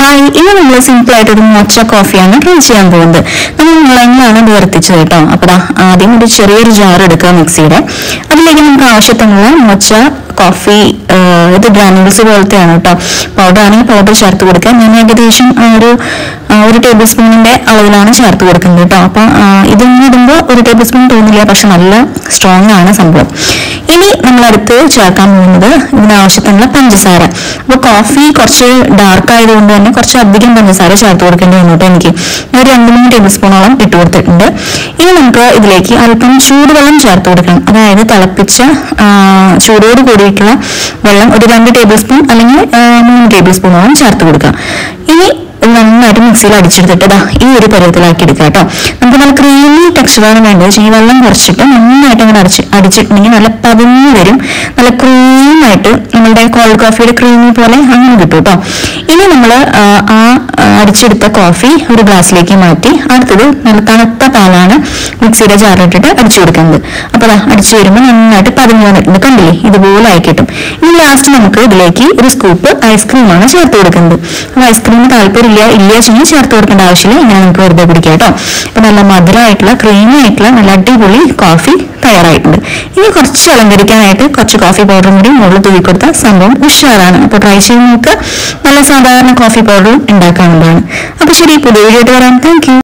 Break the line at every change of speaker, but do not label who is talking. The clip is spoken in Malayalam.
ഹായ് ഇന്ന് നമ്മൾ സിമ്പിൾ ആയിട്ട് ഒരു മോച്ച കോഫിയാണ് ട്രൈ ചെയ്യാൻ പോകുന്നത് നമ്മൾ മുളങ്ങളാണ് ഇത് വർത്തിച്ചത് കേട്ടോ അപ്പോൾ ദാ ആദ്യം ഒരു ചെറിയൊരു ജാർ എടുക്കുക മിക്സിയുടെ അതിലേക്ക് നമുക്ക് ആവശ്യത്തിനുള്ള മോച്ച കോഫി ആ, ഇത് ഗ്രാനുൾസ് പോലത്തെയാണ് കേട്ടോ പൗഡർ ആണെങ്കിൽ പൗഡർ ചേർത്ത് കൊടുക്കുക ഞാൻ ഏകദേശം ആ ഒരു ആ, ഒരു ടേബിൾ സ്പൂണിന്റെ അളവിലാണ് ചേർത്ത് കൊടുക്കുന്നത് കേട്ടോ അപ്പൊ ഇതൊന്നും ഇടുമ്പോൾ ഒരു ടേബിൾ സ്പൂൺ തോന്നില്ല പക്ഷെ നല്ല സ്ട്രോങ് ആണ് സംഭവം ഇനി നമ്മൾ അടുത്ത് ചേർക്കാൻ പോകുന്നത് ഇതിന് ആവശ്യത്തിനുള്ള പഞ്ചസാര അപ്പോൾ കോഫി കുറച്ച് ഡാർക്ക് ആയതുകൊണ്ട് തന്നെ കുറച്ച് അധികം പഞ്ചസാര ചേർത്ത് കൊടുക്കേണ്ടി വന്നു കേട്ടോ എനിക്ക് ഞാൻ ഒരു രണ്ട് മൂന്ന് ടേബിൾ സ്പൂണോളം ഇട്ട് കൊടുത്തിട്ടുണ്ട് ഇനി നമുക്ക് ഇതിലേക്ക് അല്പം ചൂടുവെള്ളം ചേർത്ത് കൊടുക്കണം അതായത് തിളപ്പിച്ച ആ, ചൂടോട് കൂടിയിട്ടുള്ള വെള്ളം ഒരു രണ്ട് ടേബിൾ സ്പൂൺ അല്ലെങ്കിൽ ആ, മൂന്ന് ടേബിൾ സ്പൂണോളം ചേർത്ത് കൊടുക്കുക ഇനി ഇത് നന്നായിട്ട് മിക്സിയിൽ അടിച്ചെടുത്തിട്ട് ദാ ഈ ഒരു പരുവത്തിലാക്കി എടുക്കുക കേട്ടോ നമുക്ക് നല്ല ക്രീമി ടെക്സ്ചറാണ് വേണ്ടത് ഈ വെള്ളം കുറച്ചിട്ട് നന്നായിട്ട് അങ്ങനെ അടിച്ച് അടിച്ചിട്ടുണ്ടെങ്കിൽ നല്ല പതിഞ്ഞ് വരും നല്ല ക്രീമായിട്ട് നമ്മളുടെ കോൾഡ് കോഫിയുടെ ക്രീമി പോലെ അങ്ങനെ കിട്ടും കേട്ടോ ഇനി നമ്മൾ ആ ആ, അടിച്ചെടുത്ത കോഫി ഒരു ഗ്ലാസ്സിലേക്ക് മാറ്റി അടുത്തത് നല്ല തണുത്ത പാലാണ് മിക്സിയുടെ ജാറിലിട്ടിട്ട് അടിച്ചു കൊടുക്കുന്നത് അപ്പോൾ ദാ അടിച്ചു വരുമ്പോൾ നന്നായിട്ട് പതിഞ്ഞ് വന്നിട്ടുണ്ട് കണ്ടില്ലേ ഇതുപോലെ ആയി കിട്ടും ഇനി ലാസ്റ്റ് നമുക്ക് ഇതിലേക്ക് ഒരു സ്കൂപ്പ് ഐസ്ക്രീമാണ് ചേർത്ത് കൊടുക്കുന്നത് അപ്പോൾ ഐസ്ക്രീമിന് താല്പര്യമില്ല ഇല്ല വെച്ചെങ്കിൽ ചേർത്ത് കൊടുക്കേണ്ട ആവശ്യമില്ല ഇങ്ങനെ നമുക്ക് വെറുതെ പിടിക്കാം കേട്ടോ അപ്പോൾ നല്ല മധുരമായിട്ടുള്ള ക്രീമി ആയിട്ടുള്ള നല്ല അടിപൊളി കോഫി തയ്യാറായിട്ടുണ്ട് ഇനി കുറച്ച് അലങ്കരിക്കാനായിട്ട് കുറച്ച് കോഫി പൗഡറും കൂടി മുകളിൽ തൂവി കൊടുത്താൽ സംഭവം ഉഷാറാണ് അപ്പോൾ ട്രൈ ചെയ്ത് നോക്കുക നല്ല സാധാരണ കോഫി പൗഡറും ഉണ്ടാക്കാവുന്നതാണ് അപ്പോൾ ശരി പുതിയ വീഡിയോ ആയിട്ട് വരാം താങ്ക്